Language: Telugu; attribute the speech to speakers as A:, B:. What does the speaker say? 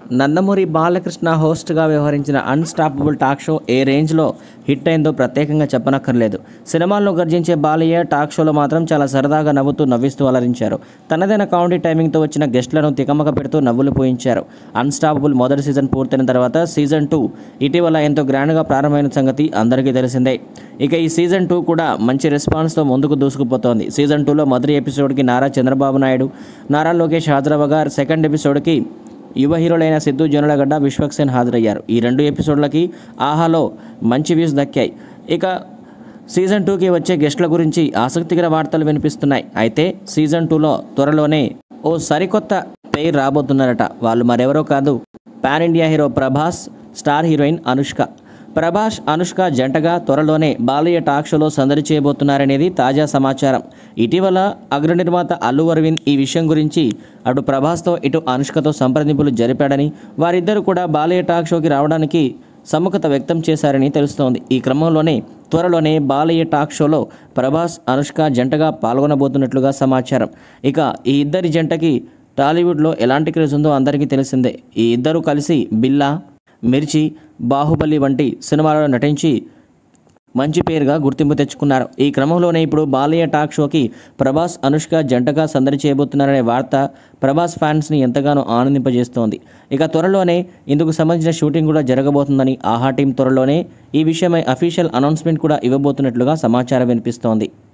A: నందమూరి బాలకృష్ణ హోస్ట్గా వ్యవహరించిన అన్స్టాపబుల్ టాక్ షో ఏ రేంజ్లో హిట్ అయిందో ప్రత్యేకంగా చెప్పనక్కర్లేదు సినిమాల్లో గర్జించే బాలయ్య టాక్ షోలో మాత్రం చాలా సరదాగా నవ్వుతూ నవ్విస్తూ అలరించారు తనదైన కామెడీ టైమింగ్తో వచ్చిన గెస్టులను తికమక పెడుతూ నవ్వులు పోయించారు అన్స్టాపబుల్ మొదటి సీజన్ పూర్తయిన తర్వాత సీజన్ టూ ఇటీవల ఎంతో గ్రాండ్గా ప్రారంభమైన సంగతి అందరికీ తెలిసిందే ఇక ఈ సీజన్ టూ కూడా మంచి రెస్పాన్స్తో ముందుకు దూసుకుపోతోంది సీజన్ టూలో మొదటి ఎపిసోడ్కి నారా చంద్రబాబు నాయుడు నారా లోకేష్ హాజరవ్వగా సెకండ్ ఎపిసోడ్కి యువ హీరోలైన సిద్ధు జొన్నలగడ్డ విశ్వక్సేన్ హాజరయ్యారు ఈ రెండు ఎపిసోడ్లకి ఆహాలో మంచి వ్యూస్ దక్కాయి ఇక సీజన్ టూకి వచ్చే గెస్టుల గురించి ఆసక్తికర వార్తలు వినిపిస్తున్నాయి అయితే సీజన్ టూలో త్వరలోనే ఓ సరికొత్త పేరు రాబోతున్నారట వాళ్ళు మరెవరో కాదు pan India hero Prabhas star heroine Anushka Prabhas Anushka జంటగా త్వరలోనే బాలయ్య టాక్ షోలో సందడి చేయబోతున్నారనేది తాజా సమాచారం ఇటీవల అగ్ర నిర్మాత అల్లు అరవింద్ ఈ విషయం గురించి అటు ప్రభాస్తో ఇటు అనుష్కతో సంప్రదింపులు జరిపాడని వారిద్దరూ కూడా బాలయ్య టాక్ షోకి రావడానికి సముఖత వ్యక్తం చేశారని తెలుస్తోంది ఈ క్రమంలోనే త్వరలోనే బాలయ్య టాక్ షోలో ప్రభాస్ అనుష్క జంటగా పాల్గొనబోతున్నట్లుగా సమాచారం ఇక ఈ ఇద్దరి జంటకి టాలీవుడ్లో ఎలాంటి క్రేజ్ ఉందో అందరికీ తెలిసిందే ఈ ఇద్దరు కలిసి బిల్లా మిర్చి బాహుబలి వంటి సినిమాలలో నటించి మంచి పేరుగా గుర్తింపు తెచ్చుకున్నారు ఈ క్రమంలోనే ఇప్పుడు బాలయ్య టాక్ షోకి ప్రభాస్ అనుష్క జంటగా సందడి చేయబోతున్నారనే వార్త ప్రభాస్ ఫ్యాన్స్ని ఎంతగానో ఆనందింపజేస్తోంది ఇక త్వరలోనే ఇందుకు సంబంధించిన షూటింగ్ కూడా జరగబోతుందని ఆహా టీం త్వరలోనే ఈ విషయమై అఫీషియల్ అనౌన్స్మెంట్ కూడా ఇవ్వబోతున్నట్లుగా సమాచారం వినిపిస్తోంది